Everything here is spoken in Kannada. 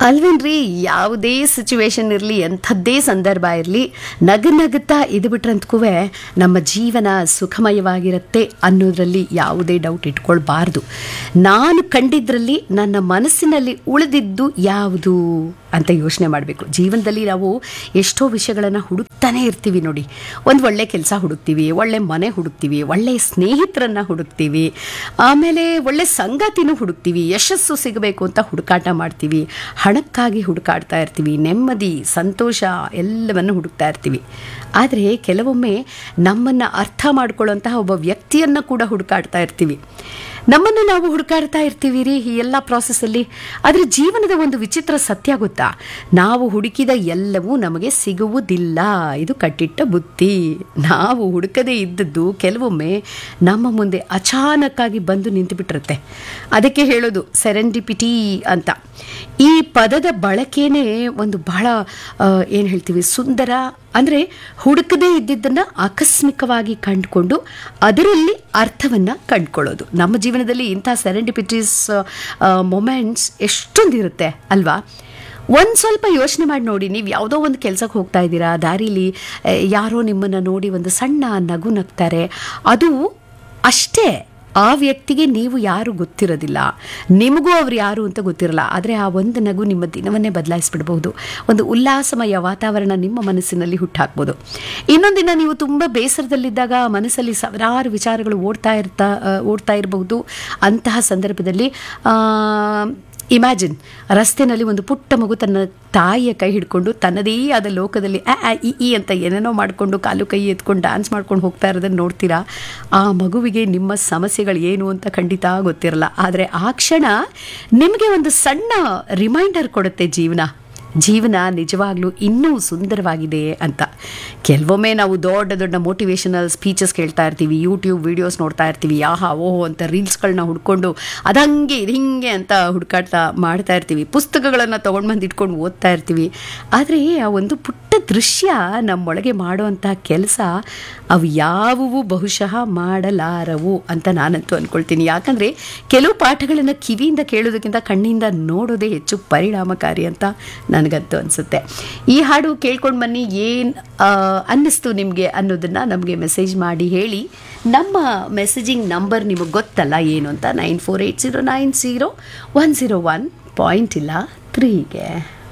ಅಲ್ವೇನ್ರಿ ಯಾವುದೇ ಸಿಚುವೇಶನ್ ಇರಲಿ ಎಂಥದ್ದೇ ಸಂದರ್ಭ ಇರಲಿ ನಗು ನಗುತ್ತಾ ಇದು ಬಿಟ್ರಂತಕೂ ನಮ್ಮ ಜೀವನ ಸುಖಮಯವಾಗಿರುತ್ತೆ ಅನ್ನೋದ್ರಲ್ಲಿ ಯಾವುದೇ ಡೌಟ್ ಇಟ್ಕೊಳ್ಬಾರ್ದು ನಾನು ಕಂಡಿದ್ರಲ್ಲಿ ನನ್ನ ಮನಸ್ಸಿನಲ್ಲಿ ಉಳಿದಿದ್ದು ಯಾವುದು ಅಂತ ಯೋಚನೆ ಮಾಡಬೇಕು ಜೀವನದಲ್ಲಿ ನಾವು ಎಷ್ಟೋ ವಿಷಯಗಳನ್ನು ಹುಡುಕ್ತಾನೆ ಇರ್ತೀವಿ ನೋಡಿ ಒಂದು ಒಳ್ಳೆ ಕೆಲಸ ಹುಡುಕ್ತೀವಿ ಒಳ್ಳೆ ಮನೆ ಹುಡುಕ್ತೀವಿ ಒಳ್ಳೆ ಸ್ನೇಹಿತರನ್ನ ಹುಡುಕ್ತೀವಿ ಆಮೇಲೆ ಒಳ್ಳೆ ಸಂಗಾತಿನೂ ಹುಡುಕ್ತೀವಿ ಯಶಸ್ಸು ಸಿಗಬೇಕು ಅಂತ ಹುಡುಕಾಟ ಮಾಡ್ತೀವಿ ಹಣಕ್ಕಾಗಿ ಹುಡುಕಾಡ್ತಾ ಇರ್ತೀವಿ ನೆಮ್ಮದಿ ಸಂತೋಷ ಎಲ್ಲವನ್ನು ಹುಡುಕ್ತಾ ಇರ್ತೀವಿ ಆದರೆ ಕೆಲವೊಮ್ಮೆ ನಮ್ಮನ್ನು ಅರ್ಥ ಮಾಡ್ಕೊಳ್ಳೋಂತಹ ಒಬ್ಬ ವ್ಯಕ್ತಿಯನ್ನು ಕೂಡ ಹುಡುಕಾಡ್ತಾ ಇರ್ತೀವಿ ನಮ್ಮನ್ನು ನಾವು ಹುಡುಕಾಡ್ತಾ ಇರ್ತೀವಿ ರೀ ಈ ಎಲ್ಲ ಪ್ರಾಸೆಸ್ಸಲ್ಲಿ ಆದರೆ ಜೀವನದ ಒಂದು ವಿಚಿತ್ರ ಸತ್ಯ ಗೊತ್ತಾ ನಾವು ಹುಡುಕಿದ ಎಲ್ಲವೂ ನಮಗೆ ಸಿಗುವುದಿಲ್ಲ ಇದು ಕಟ್ಟಿಟ್ಟ ಬುತ್ತಿ ನಾವು ಹುಡುಕದೇ ಇದ್ದದ್ದು ಕೆಲವೊಮ್ಮೆ ನಮ್ಮ ಮುಂದೆ ಅಚಾನಕ್ಕಾಗಿ ಬಂದು ನಿಂತುಬಿಟ್ಟಿರುತ್ತೆ ಅದಕ್ಕೆ ಹೇಳೋದು ಸೆರೆಂಡಿಪಿಟಿ ಅಂತ ಈ ಪದದ ಬಳಕೆನೇ ಒಂದು ಬಹಳ ಏನು ಹೇಳ್ತೀವಿ ಸುಂದರ ಅಂದರೆ ಹುಡುಕದೇ ಇದ್ದಿದ್ದನ್ನು ಆಕಸ್ಮಿಕವಾಗಿ ಕಂಡುಕೊಂಡು ಅದರಲ್ಲಿ ಅರ್ಥವನ್ನು ಕಂಡುಕೊಳ್ಳೋದು ನಮ್ಮ ಜೀವನದಲ್ಲಿ ಇಂಥ ಸೆರೆಂಡಿಪಿಟೀಸ್ ಮೊಮೆಂಟ್ಸ್ ಎಷ್ಟೊಂದಿರುತ್ತೆ ಅಲ್ವಾ ಒಂದು ಸ್ವಲ್ಪ ಯೋಚನೆ ಮಾಡಿ ನೋಡಿ ನೀವು ಯಾವುದೋ ಒಂದು ಕೆಲಸಕ್ಕೆ ಹೋಗ್ತಾ ಇದ್ದೀರಾ ದಾರಿಲಿ ಆ, ಯಾರೋ ನಿಮ್ಮನ್ನು ನೋಡಿ ಒಂದು ಸಣ್ಣ ನಗು ನಗ್ತಾರೆ ಅದು ಅಷ್ಟೇ ಆ ವ್ಯಕ್ತಿಗೆ ನೀವು ಯಾರು ಗೊತ್ತಿರೋದಿಲ್ಲ ನಿಮಗೂ ಅವ್ರು ಯಾರು ಅಂತ ಗೊತ್ತಿರಲ್ಲ ಆದರೆ ಆ ಒಂದು ನಗು ನಿಮ್ಮ ದಿನವನ್ನೇ ಬದಲಾಯಿಸ್ಬಿಡ್ಬೋದು ಒಂದು ಉಲ್ಲಾಸಮಯ ವಾತಾವರಣ ನಿಮ್ಮ ಮನಸ್ಸಿನಲ್ಲಿ ಹುಟ್ಟಾಕ್ಬೋದು ಇನ್ನೊಂದು ದಿನ ನೀವು ತುಂಬ ಬೇಸರದಲ್ಲಿದ್ದಾಗ ಮನಸ್ಸಲ್ಲಿ ಸಾವಿರಾರು ವಿಚಾರಗಳು ಓಡ್ತಾ ಇರ್ತಾ ಆ, ಓಡ್ತಾ ಇರಬಹುದು ಅಂತಹ ಸಂದರ್ಭದಲ್ಲಿ ಇಮ್ಯಾಜಿನ್ ರಸ್ತೆನಲ್ಲಿ ಒಂದು ಪುಟ್ಟ ಮಗು ತನ್ನ ತಾಯಿಯ ಕೈ ಹಿಡ್ಕೊಂಡು ತನ್ನದೇ ಆದ ಲೋಕದಲ್ಲಿ ಆ ಆ, ಇ ಈ ಅಂತ ಏನೇನೋ ಮಾಡಿಕೊಂಡು ಕಾಲು ಕೈ ಎತ್ಕೊಂಡು ಡ್ಯಾನ್ಸ್ ಮಾಡ್ಕೊಂಡು ಹೋಗ್ತಾ ಇರೋದನ್ನು ನೋಡ್ತೀರಾ ಆ ಮಗುವಿಗೆ ನಿಮ್ಮ ಸಮಸ್ಯೆಗಳು ಏನು ಅಂತ ಖಂಡಿತ ಗೊತ್ತಿರಲ್ಲ ಆದರೆ ಆ ಕ್ಷಣ ನಿಮಗೆ ಒಂದು ಸಣ್ಣ ರಿಮೈಂಡರ್ ಕೊಡುತ್ತೆ ಜೀವನ ಜೀವನ ನಿಜವಾಗ್ಲೂ ಇನ್ನೂ ಸುಂದರವಾಗಿದೆ ಅಂತ ಕೆಲವೊಮ್ಮೆ ನಾವು ದೊಡ್ಡ ದೊಡ್ಡ ಮೋಟಿವೇಶನಲ್ ಸ್ಪೀಚಸ್ ಕೇಳ್ತಾ ಇರ್ತೀವಿ ಯೂಟ್ಯೂಬ್ ವೀಡಿಯೋಸ್ ನೋಡ್ತಾ ಇರ್ತೀವಿ ಆಹಾ ಓಹೋ ಅಂತ ರೀಲ್ಸ್ಗಳನ್ನ ಹುಡ್ಕೊಂಡು ಅದಂಗೆ ಇದು ಹಿಂಗೆ ಅಂತ ಹುಡುಕಾಡ್ತಾ ಮಾಡ್ತಾ ಇರ್ತೀವಿ ಪುಸ್ತಕಗಳನ್ನು ತೊಗೊಂಡು ಬಂದು ಇಟ್ಕೊಂಡು ಓದ್ತಾ ಇರ್ತೀವಿ ಆದರೆ ಆ ಒಂದು ಪುಟ್ಟ ದೃಶ್ಯ ನಮ್ಮೊಳಗೆ ಮಾಡುವಂಥ ಕೆಲಸ ಅವು ಯಾವುವು ಬಹುಶಃ ಮಾಡಲಾರವು ಅಂತ ನಾನಂತೂ ಅಂದ್ಕೊಳ್ತೀನಿ ಯಾಕಂದರೆ ಕೆಲವು ಪಾಠಗಳನ್ನು ಕಿವಿಯಿಂದ ಕೇಳೋದಕ್ಕಿಂತ ಕಣ್ಣಿಂದ ನೋಡೋದೇ ಹೆಚ್ಚು ಪರಿಣಾಮಕಾರಿ ಅಂತ ನನಗಂತೂ ಅನಿಸುತ್ತೆ ಈ ಹಾಡು ಕೇಳ್ಕೊಂಡು ಬನ್ನಿ ಏನು ಅನ್ನಿಸ್ತು ನಿಮಗೆ ಅನ್ನೋದನ್ನು ನಮಗೆ ಮೆಸೇಜ್ ಮಾಡಿ ಹೇಳಿ ನಮ್ಮ ಮೆಸೇಜಿಂಗ್ ನಂಬರ್ ನಿಮಗೆ ಗೊತ್ತಲ್ಲ ಏನು ಅಂತ nine four eight zero nine zero one zero one point ಇಲ್ಲ ತ್ರೀಗೆ